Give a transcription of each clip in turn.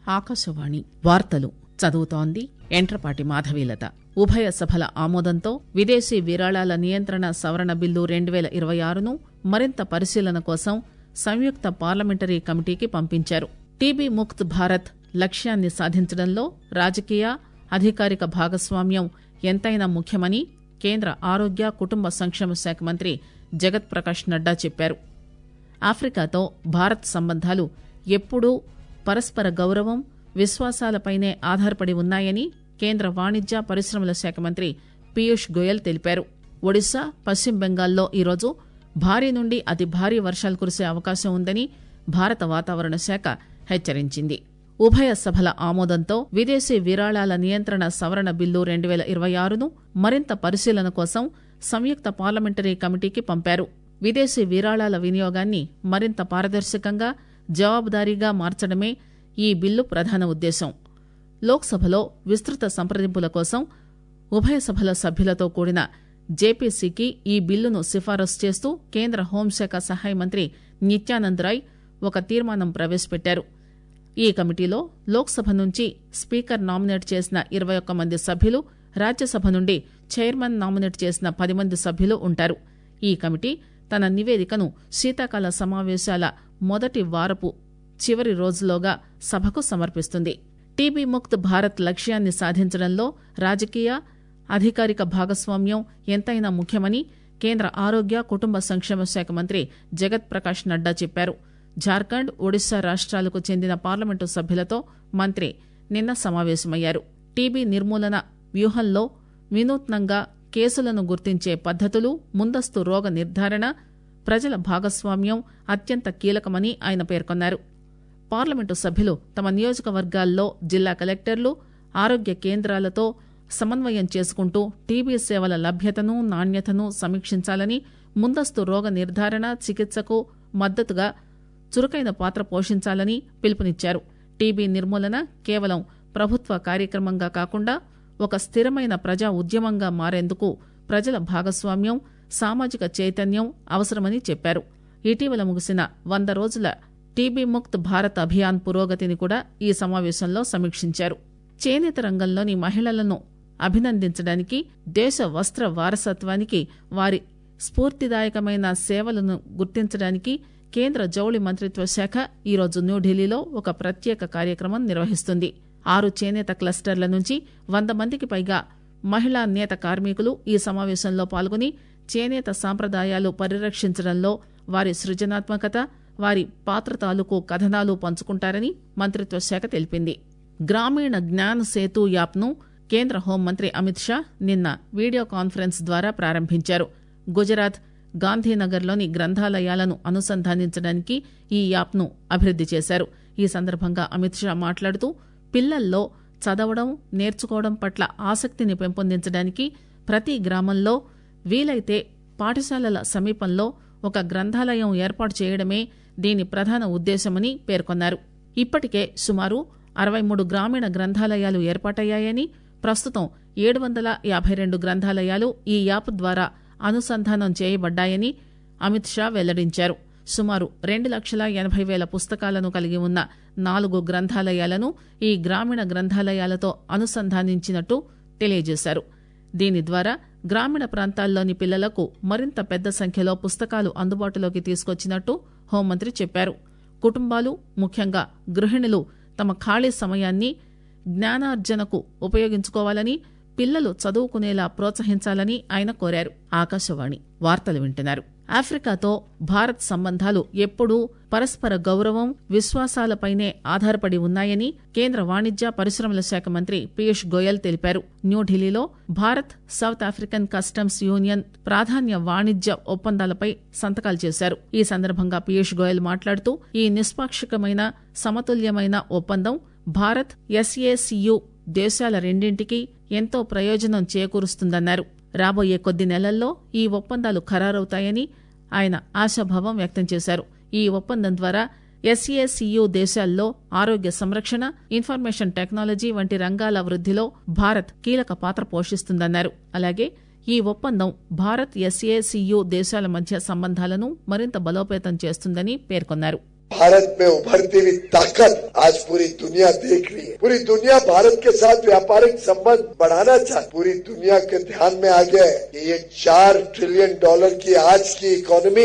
ఆకాశవాణి వార్తలు చదువుతోంది ఎంట్రపాటి మాధవీలత ఉభయ సభల ఆమోదంతో విదేశీ విరాళాల నియంత్రణ సవరణ బిల్లు రెండు పేల ఇరవై ఆరును మరింత పరిశీలన కోసం సంయుక్త పార్లమెంటరీ కమిటీకి పంపించారు టీబీ ముక్త్ భారత్ లక్ష్యాన్ని సాధించడంలో రాజకీయ అధికారిక భాగస్వామ్యం ఎంతైనా ముఖ్యమని కేంద్ర ఆరోగ్య కుటుంబ సంక్షేమ శాఖ మంత్రి జగత్ ప్రకాష్ నడ్డా చెప్పారు ఆఫ్రికాతో భారత్ సంబంధాలు ఎప్పుడూ పరస్పర గౌరవం విశ్వాసాలపైనే ఆధారపడి ఉన్నాయని కేంద్ర వాణిజ్య పరిశ్రమల శాఖ మంత్రి పీయూష్ గోయల్ తెలిపారు ఒడిశా పశ్చిమ బెంగాల్లో ఈరోజు భారీ నుండి అతి భారీ వర్షాలు కురిసే అవకాశం ఉందని భారత వాతావరణ శాఖ హెచ్చరించింది ఉభయ సభల ఆమోదంతో విదేశీ విరాళాల నియంత్రణ సవరణ బిల్లు రెండు పేల ఇరవై ఆరును మరింత పరిశీలన కోసం సంయుక్త పార్లమెంటరీ కమిటీకి పంపారు విదేశీ విరాళాల వినియోగాన్ని మరింత పారదర్శకంగా జవాబుదారీగా మార్చడమే ఈ బిల్లు ప్రధాన ఉద్దేశం లోక్సభలో విస్తృత సంప్రదింపుల కోసం ఉభయ సభల సభ్యులతో కూడిన జేపీసీకి ఈ బిల్లును సిఫారసు చేస్తూ కేంద్ర హోంశాఖ సహాయ మంత్రి నిత్యానంద్ రాయ్ ఒక తీర్మానం ప్రవేశపెట్టారు ఈ కమిటీలో లోక్సభ నుంచి స్పీకర్ నామినేట్ చేసిన ఇరవై ఒక్క మంది సభ్యులు రాజ్యసభ నుండి చైర్మన్ నామినేట్ చేసిన పది మంది సభ్యులు ఉంటారు ఈ కమిటీ తన నివేదికను శీతాకాల సమావేశాల మొదటి వారపు చివరి రోజులోగా సభకు సమర్పిస్తుంది టీబీ ముక్త్ భారత్ లక్ష్యాన్ని సాధించడంలో రాజకీయ అధికారిక భాగస్వామ్యం ఎంతైనా ముఖ్యమని కేంద్ర ఆరోగ్య కుటుంబ సంక్షేమ శాఖ మంత్రి జగత్ ప్రకాష్ నడ్డా చెప్పారు జార్ఖండ్ ఒడిశా రాష్ట్రాలకు చెందిన పార్లమెంటు సభ్యులతో మంత్రి నిన్న సమావేశమయ్యారు టీబీ నిర్మూలన వ్యూహంలో వినూత్నంగా కేసులను గుర్తించే పద్దతులు ముందస్తు రోగ నిర్ధారణ ప్రజల భాగస్వామ్యం అత్యంత కీలకమని ఆయన పేర్కొన్నారు పార్లమెంటు సభ్యులు తమ నియోజకవర్గాల్లో జిల్లా కలెక్టర్లు ఆరోగ్య కేంద్రాలతో సమన్వయం చేసుకుంటూ టీబీ సేవల లభ్యతను నాణ్యతను సమీక్షించాలని ముందస్తు రోగ నిర్ధారణ చికిత్సకు మద్దతుగా చురుకైన పాత్ర పోషించాలని పిలుపునిచ్చారు టీబీ నిర్మూలన కేవలం ప్రభుత్వ కార్యక్రమంగా కాకుండా ఒక స్థిరమైన ప్రజా ఉద్యమంగా మారేందుకు ప్రజల భాగస్వామ్యం సామాజిక చైతన్యం అవసరమని చెప్పారు ఇటీవల ముగిసిన వంద రోజుల టీబీ ముక్త్ భారత్ అభియాన్ పురోగతిని కూడా ఈ సమావేశంలో సమీక్షించారు చేనేత రంగంలోని మహిళలను అభినందించడానికి దేశ వస్త్ర వారసత్వానికి వారి స్ఫూర్తిదాయకమైన సేవలను గుర్తించడానికి కేంద్ర జౌళి మంత్రిత్వ శాఖ ఈరోజు న్యూఢిల్లీలో ఒక ప్రత్యేక కార్యక్రమం నిర్వహిస్తుంది ఆరు చేనేత క్లస్టర్ల నుంచి వంద మందికి పైగా మహిళా నేత కార్మికులు ఈ సమావేశంలో పాల్గొని చేనేత సాంప్రదాయాలు పరిరక్షించడంలో వారి సృజనాత్మకత వారి పాత్ర తాలూకు కథనాలు పంచుకుంటారని మంత్రిత్వ శాఖ తెలిపింది గ్రామీణ జ్ఞాన్ సేతు యాప్ను కేంద్ర హోంమంత్రి అమిత్ షా నిన్న వీడియో కాన్ఫరెన్స్ ద్వారా ప్రారంభించారు గుజరాత్ గాంధీనగర్లోని గ్రంథాలయాలను అనుసంధానించడానికి ఈ యాప్ను అభివృద్ది చేశారు ఈ సందర్భంగా అమిత్ షా మాట్లాడుతూ పిల్లల్లో చదవడం నేర్చుకోవడం పట్ల ఆసక్తిని పెంపొందించడానికి ప్రతి గ్రామంలో వీలైతే పాఠశాలల సమీపంలో ఒక గ్రంథాలయం ఏర్పాటు చేయడమే దీని ప్రధాన ఉద్దేశమని పేర్కొన్నారు ఇప్పటికే సుమారు అరవై మూడు గ్రామీణ గ్రంథాలయాలు ఏర్పాటయ్యాయని ప్రస్తుతం ఏడు వందల యాభై రెండు గ్రంథాలయాలు ఈ యాప్ ద్వారా అనుసంధానం చేయబడ్డాయని అమిత్ షా వెల్లడించారు సుమారు రెండు లక్షల ఎనభై వేల పుస్తకాలను కలిగి ఉన్న నాలుగు గ్రంథాలయాలను ఈ గ్రామీణ గ్రంథాలయాలతో అనుసంధానించినట్టు తెలియజేశారు దీని ద్వారా గ్రామీణ ప్రాంతాల్లోని పిల్లలకు మరింత పెద్ద సంఖ్యలో పుస్తకాలు అందుబాటులోకి తీసుకొచ్చినట్టు హోంమంత్రి చెప్పారు కుటుంబాలు ముఖ్యంగా గృహిణులు తమ ఖాళీ సమయాన్ని జ్ఞానార్జనకు ఉపయోగించుకోవాలని పిల్లలు చదువుకునేలా ప్రోత్సహించాలని ఆయన కోరారు ఆకాశవాణి వార్తలు వింటున్నారు ఆఫ్రికాతో భారత్ సంబంధాలు ఎప్పుడూ పరస్పర గౌరవం విశ్వాసాలపైనే ఆధారపడి ఉన్నాయని కేంద్ర వాణిజ్య పరిశ్రమల శాఖ మంత్రి పీయూష్ గోయల్ తెలిపారు న్యూఢిల్లీలో Bharat South African Customs Union ప్రాధాన్య వాణిజ్య ఒప్పందాలపై సంతకాలు చేశారు ఈ సందర్భంగా పీయూష్ గోయల్ మాట్లాడుతూ ఈ నిష్పాక్షికమైన సమతుల్యమైన ఒప్పందం భారత్ ఎస్ఏసియు దేశాల రెండింటికి ఎంతో ప్రయోజనం చేకూరుస్తుందన్నారు రాబోయే కొద్ది నెలల్లో ఈ ఒప్పందాలు ఖరారవుతాయని ఆయన ఆశాభావం వ్యక్తం చేశారు ఈ ఒప్పందం ద్వారా ఎస్ఏసియు దేశాల్లో ఆరోగ్య సంరక్షణ ఇన్ఫర్మేషన్ టెక్నాలజీ వంటి రంగాల వృద్దిలో భారత్ కీలక పాత్ర పోషిస్తుందన్నారు అలాగే ఈ ఒప్పందం భారత్ ఎస్ఏసియు దేశాల మధ్య సంబంధాలను మరింత బలోపేతం చేస్తుందని పేర్కొన్నారు भारत में उभरती हुई ताकत आज पूरी दुनिया देख रही है पूरी दुनिया भारत के साथ व्यापारिक संबंध बढ़ाना चाहती पूरी दुनिया के ध्यान में आ गया है कि ये चार ट्रिलियन डॉलर की आज की इकोनॉमी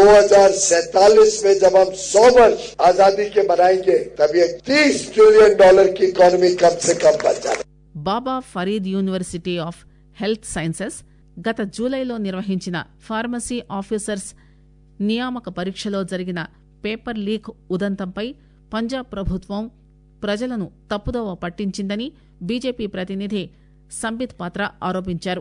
2047 में जब हम 100 वर्ष आजादी के मनाएंगे तब ये 30 ट्रिलियन डॉलर की इकोनॉमी कम से कम बन जाए Baba Farid University of Health Sciences గత జూలైలో నిర్వహించిన ఫార్మసీ ఆఫీసర్స్ నియామక పరీక్షలో జరిగిన పేపర్ లీక్ ఉదంతంపై పంజాబ్ ప్రభుత్వం ప్రజలను తప్పుదోవ పట్టించిందని బీజేపీ ప్రతినిధి సంబిత్ పాత్ర ఆరోపించారు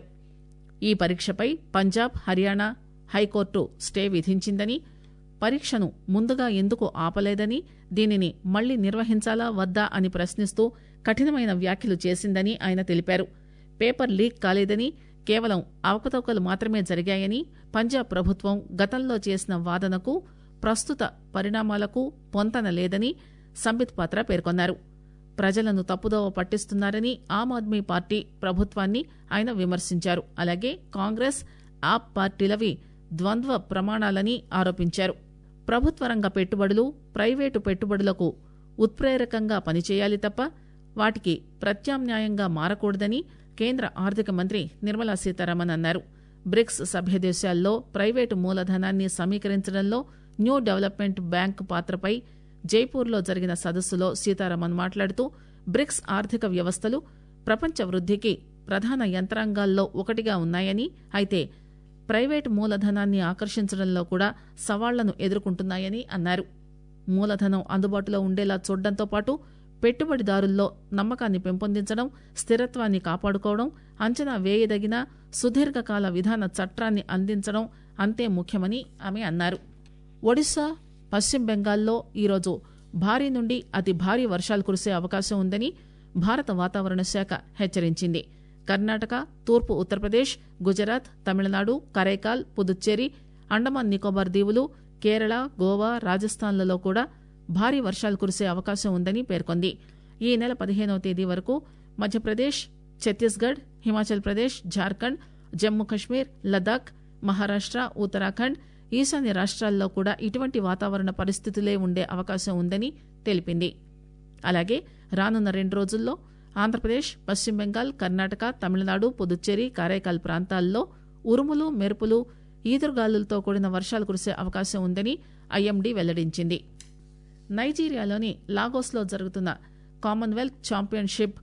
ఈ పరీక్షపై పంజాబ్ హర్యానా హైకోర్టు స్టే విధించిందని పరీక్షను ముందుగా ఎందుకు ఆపలేదని దీనిని మళ్లీ నిర్వహించాలా వద్దా అని ప్రశ్నిస్తూ కఠినమైన వ్యాఖ్యలు చేసిందని ఆయన తెలిపారు పేపర్ లీక్ కాలేదని కేవలం అవకతవకలు మాత్రమే జరిగాయని పంజాబ్ ప్రభుత్వం గతంలో చేసిన వాదనకు ప్రస్తుత పరిణామాలకు పొంతన లేదని సంబిత్ పాత్ర పేర్కొన్నారు ప్రజలను తప్పుదోవ పట్టిస్తున్నారని ఆమ్ ఆద్మీ పార్టీ ప్రభుత్వాన్ని ఆయన విమర్శించారు అలాగే కాంగ్రెస్ ఆప్ పార్టీలవి ద్వంద్వ ప్రమాణాలని ఆరోపించారు ప్రభుత్వ రంగ పెట్టుబడులు ప్రైవేటు పెట్టుబడులకు ఉత్ప్రేరకంగా పనిచేయాలి తప్ప వాటికి ప్రత్యామ్నాయంగా మారకూడదని కేంద్ర ఆర్థిక మంత్రి నిర్మలా సీతారామన్ అన్నారు బ్రిక్స్ సభ్య దేశాల్లో ప్రైవేటు మూలధనాన్ని సమీకరించడంలో న్యూ డెవలప్మెంట్ బ్యాంక్ పాత్రపై జైపూర్లో జరిగిన సదస్సులో సీతారామన్ మాట్లాడుతూ బ్రిక్స్ ఆర్థిక వ్యవస్థలు ప్రపంచ వృద్దికి ప్రధాన యంత్రాంగాల్లో ఒకటిగా ఉన్నాయని అయితే ప్రైవేటు మూలధనాన్ని ఆకర్షించడంలో కూడా సవాళ్లను ఎదుర్కొంటున్నాయని అన్నారు మూలధనం అందుబాటులో ఉండేలా చూడడంతో పాటు పెట్టుబడిదారుల్లో నమ్మకాన్ని పెంపొందించడం స్థిరత్వాన్ని కాపాడుకోవడం అంచనా వేయదగిన సుదీర్ఘకాల విధాన చట్టాన్ని అందించడం అంతే ముఖ్యమని ఆమె అన్నారు ఒడిశా పశ్చిమ బెంగాల్లో ఈరోజు భారీ నుండి అతి భారీ వర్షాలు కురిసే అవకాశం ఉందని భారత వాతావరణ శాఖ హెచ్చరించింది కర్ణాటక తూర్పు ఉత్తరప్రదేశ్ గుజరాత్ తమిళనాడు కరైకాల్ పుదుచ్చేరి అండమాన్ నికోబార్ దీవులు కేరళ గోవా రాజస్థాన్లలో కూడా భారీ వర్షాలు కురిసే అవకాశం ఉందని పేర్కొంది ఈ నెల పదిహేనవ తేదీ వరకు మధ్యప్రదేశ్ ఛత్తీస్గఢ్ హిమాచల్ ప్రదేశ్ జార్ఖండ్ జమ్మూ కశ్మీర్ లదాఖ్ మహారాష్ట ఉత్తరాఖండ్ ఈశాన్య రాష్ట్రాల్లో కూడా ఇటువంటి వాతావరణ పరిస్థితులే ఉండే అవకాశం ఉందని తెలిపింది అలాగే రానున్న రెండు రోజుల్లో ఆంధ్రప్రదేశ్ పశ్చిమ బెంగాల్ కర్ణాటక తమిళనాడు పుదుచ్చేరి కారైకాల్ ప్రాంతాల్లో ఉరుములు మెరుపులు ఈదురుగాలులతో కూడిన వర్షాలు కురిసే అవకాశం ఉందని ఐఎండీ వెల్లడించింది నైజీరియాలోని లాగోస్లో జరుగుతున్న కామన్వెల్త్ ఛాంపియన్షిప్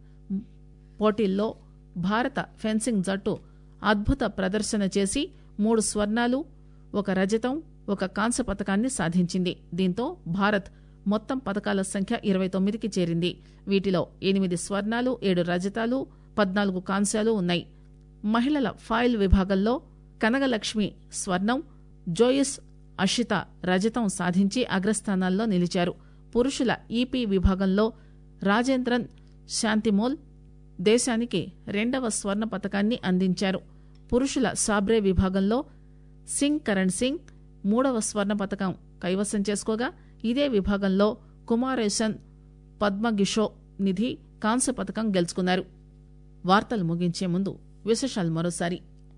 పోటీల్లో భారత ఫెన్సింగ్ జట్టు అద్భుత ప్రదర్శన చేసి మూడు స్వర్ణాలు ఒక రజతం ఒక కాంస్య పథకాన్ని సాధించింది దీంతో భారత్ మొత్తం పథకాల సంఖ్య ఇరవై తొమ్మిదికి చేరింది వీటిలో ఎనిమిది స్వర్ణాలు ఏడు రజతాలు పద్నాలుగు కాంస్యాలు ఉన్నాయి మహిళల ఫాయిల్ విభాగంలో కనగలక్ష్మి స్వర్ణం జోయిస్ అషిత రజతం సాధించి అగ్రస్థానాల్లో నిలిచారు పురుషుల ఈపీ విభాగంలో రాజేంద్రన్ శాంతిమోల్ దేశానికి రెండవ స్వర్ణ పథకాన్ని అందించారు పురుషుల సాబ్రే విభాగంలో సింగ్ కరణ్ సింగ్ మూడవ స్వర్ణ పథకం కైవసం చేసుకోగా ఇదే విభాగంలో కుమారేశన్ పద్మగిషో నిధి కాంస్య పథకం గెలుచుకున్నారు వార్తలు ముగించే ముందు విశేషాలు మరోసారి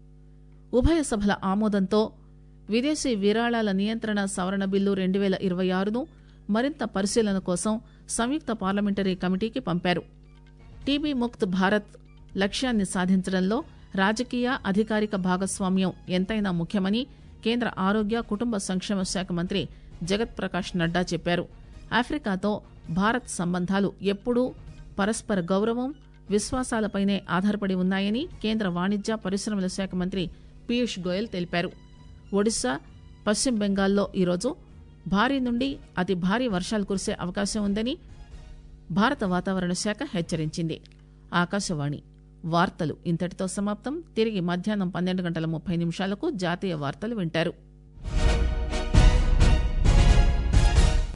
ఉభయ సభల ఆమోదంతో విదేశీ విరాళాల నియంత్రణ సవరణ బిల్లు రెండు వేల ఇరవై ఆరును మరింత పరిశీలన కోసం సంయుక్త పార్లమెంటరీ కమిటీకి పంపారు టీబీ ముక్త్ భారత్ లక్ష్యాన్ని సాధించడంలో రాజకీయ అధికారిక భాగస్వామ్యం ఎంతైనా ముఖ్యమని కేంద్ర ఆరోగ్య కుటుంబ సంక్షేమ శాఖ మంత్రి జగత్ ప్రకాష్ నడ్డా చెప్పారు ఆఫ్రికాతో భారత్ సంబంధాలు ఎప్పుడూ పరస్పర గౌరవం విశ్వాసాలపైనే ఆధారపడి ఉన్నాయని కేంద్ర వాణిజ్య పరిశ్రమల శాఖ మంత్రి పీయూష్ గోయల్ తెలిపారు ఒడిశా పశ్చిమ బెంగాల్లో ఈరోజు భారీ నుండి అతి భారీ వర్షాలు కురిసే అవకాశం ఉందని భారత వాతావరణ శాఖ హెచ్చరించింది ఆకాశవాణి వార్తలు ఇంతటితో సమాప్తం తిరిగి మధ్యాహ్నం పన్నెండు గంటల ముప్పై నిమిషాలకు జాతీయ వార్తలు వింటారు